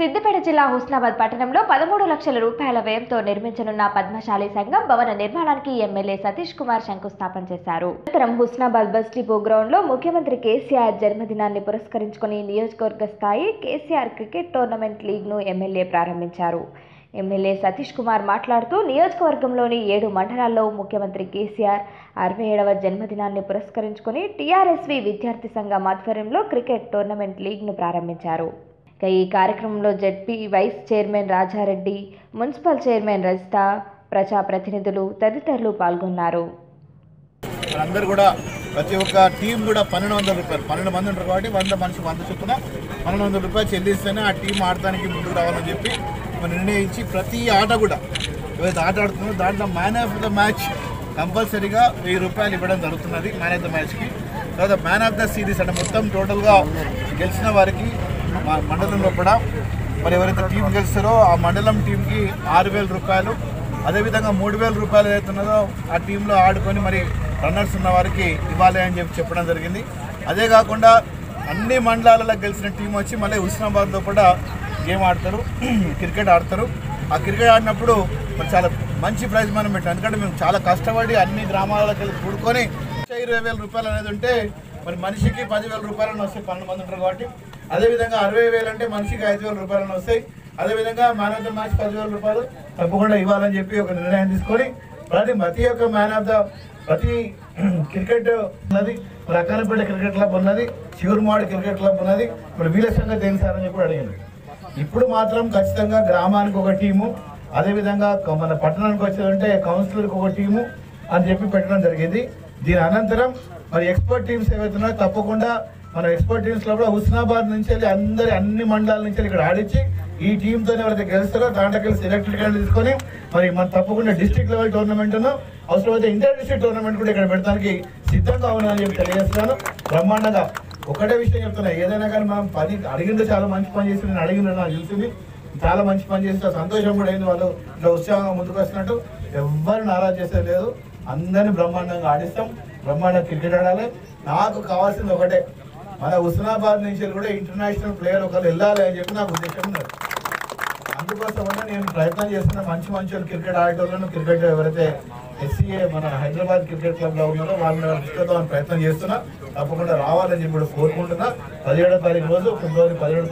సిద్దిపేట జిల్లా హుస్నాబాద్ పట్టణంలో పదమూడు లక్షల రూపాయల వ్యయంతో నిర్మించనున్న పద్మశాలి సంఘం భవన నిర్మాణానికి ఎమ్మెల్యే సతీష్ కుమార్ శంకుస్థాపన చేశారు అనంతరం హుస్నాబాద్ బస్ డిపో గ్రౌండ్ లో ముఖ్యమంత్రి కేసీఆర్ జన్మదినాన్ని పురస్కరించుకుని నియోజకవర్గ స్థాయి కేసీఆర్ క్రికెట్ టోర్నమెంట్ లీగ్ ను ఎమ్మెల్యే ప్రారంభించారు ఎమ్మెల్యే సతీష్ కుమార్ మాట్లాడుతూ నియోజకవర్గంలోని ఏడు మండలాల్లో ముఖ్యమంత్రి కేసీఆర్ అరవై ఏడవ జన్మదినాన్ని పురస్కరించుకుని టీఆర్ఎస్వి విద్యార్థి సంఘం ఆధ్వర్యంలో క్రికెట్ టోర్నమెంట్ లీగ్ను ప్రారంభించారు ఇక ఈ కార్యక్రమంలో ZP vice chairman Raja Reddy municipal chairman Rajitha ప్రజాప్రతినిధులు తదితరులు పాల్గొన్నారు అందరూ కూడా ప్రతి ఒక్క టీం కూడా పన్నెండు వందల రూపాయలు పన్నెండు మంది ఉంటారు కాబట్టి వంద మనిషి వంద చొప్పున పన్నెండు వందల రూపాయలు చెల్లిస్తేనే ఆ టీం ఆడటానికి ముందుకు రావాలని చెప్పి మనం నిర్ణయించి ప్రతి ఆట కూడా ఏదైతే ఆట ఆడుతుందో దాంట్లో మ్యాన్ ఆఫ్ ద మ్యాచ్ కంపల్సరీగా వెయ్యి రూపాయలు ఇవ్వడం జరుగుతున్నది మ్యాన్ ఆఫ్ ద మ్యాచ్కి తర్వాత మ్యాన్ ఆఫ్ ద సిరీస్ అంటే మొత్తం టోటల్గా గెలిచిన వారికి మా మండలంలో కూడా మరి ఎవరైతే టీం గెలుస్తారో ఆ మండలం టీంకి ఆరు వేల రూపాయలు అదేవిధంగా మూడు వేల రూపాయలు ఏదైతే ఉన్నదో ఆ టీంలో ఆడుకొని మరి రన్నర్స్ ఉన్న వారికి ఇవ్వాలి అని చెప్పి చెప్పడం జరిగింది అదే కాకుండా అన్ని మండలాలలో గెలిచిన టీం వచ్చి మళ్ళీ హుస్నాబాద్లో కూడా గేమ్ ఆడతారు క్రికెట్ ఆడతారు ఆ క్రికెట్ ఆడినప్పుడు మరి చాలా మంచి ప్రైజ్ మనం పెట్టాం ఎందుకంటే మేము చాలా కష్టపడి అన్ని గ్రామాలకు వెళ్ళి కూడుకొని లక్ష ఇరవై వేల రూపాయలు అనేది ఉంటే మరి మనిషికి పదివేల రూపాయలను వస్తాయి పన్నెండు మంది ఉంటారు కాబట్టి అదేవిధంగా అరవై వేలు అంటే మనిషికి ఐదు వేల రూపాయలను వస్తాయి అదేవిధంగా మ్యాన్ ఆఫ్ ద మ్యాచ్ పదివేల రూపాయలు తప్పకుండా ఇవ్వాలని చెప్పి ఒక నిర్ణయం తీసుకొని ప్రతి ప్రతి ఒక్క మ్యాన్ ఆఫ్ ద ప్రతి క్రికెట్ ఉన్నది మరి అక్కనపేట క్రికెట్ క్లబ్ ఉన్నది శివరుమాడి క్రికెట్ క్లబ్ ఉన్నది మరి వీళ్ళ సంగతి ఏం సార్ అని చెప్పి అడిగింది ఇప్పుడు మాత్రం ఖచ్చితంగా గ్రామానికి ఒక టీము అదేవిధంగా క- మన పట్టణానికి వచ్చేదంటే కౌన్సిలర్కి ఒక టీము అని చెప్పి పెట్టడం జరిగింది దీని అనంతరం మరి ఎక్స్పర్ట్ టీమ్స్ ఏవైతున్నాయో తప్పకుండా మన ఎక్స్పర్ట్ టీమ్స్ లో కూడా హుస్నాబాద్ నుంచి వెళ్ళి అందరి అన్ని మండలాల నుంచి వెళ్ళి ఇక్కడ ఆడించి ఈ టీంతో ఎవరైతే గెలుస్తారో దాంట్లోకి వెళ్ళి సెలెక్టెడ్ గా తీసుకొని మరి మన తప్పకుండా డిస్ట్రిక్ట్ లెవెల్ టోర్నమెంట్ అవసరమైతే ఇంటర్ డిస్ట్రిక్ట్ టోర్నమెంట్ కూడా ఇక్కడ పెడతానికి సిద్ధంగా ఉన్నానని చెప్పి తెలియజేస్తున్నాను బ్రహ్మాండంగా ఒకటే విషయం చెప్తున్నా ఏదైనా కానీ మనం పని అడిగిందో చాలా మంచి పని చేసి నేను అడిగిన నాకు తెలిసింది చాలా మంచి పని చేస్తే సంతోషం కూడా అయింది వాళ్ళు ఇట్లా ఉత్సాహంగా ముందుకు వస్తున్నట్టు ఎవ్వరు నారాజ్ చేసేది లేదు అందరిని బ్రహ్మాండంగా ఆడిస్తాం బ్రహ్మాండంగా క్రికెట్ ఆడాలి నాకు కావాల్సింది ఒకటే మన హుస్నాబాద్ నుంచి కూడా ఇంటర్నేషనల్ ప్లేయర్ ఒకరు వెళ్ళాలి అని చెప్పి నాకు ఉద్దేశం ఉన్నది అందుకోసమనే నేను ప్రయత్నం చేస్తున్న మంచి మంచి వాళ్ళు క్రికెట్ ఆడేటోళ్ళను క్రికెట్ ఎవరైతే ఎస్సీఏ మన హైదరాబాద్ క్రికెట్ క్లబ్ లో ఉన్నారో వాళ్ళని తీసుకొద్దామని ప్రయత్నం చేస్తున్నా తప్పకుండా రావాలని చెప్పి కూడా కోరుకుంటున్నా పదిహేడో తారీఖు రోజు ఫిబ్రవరి పదిహేడో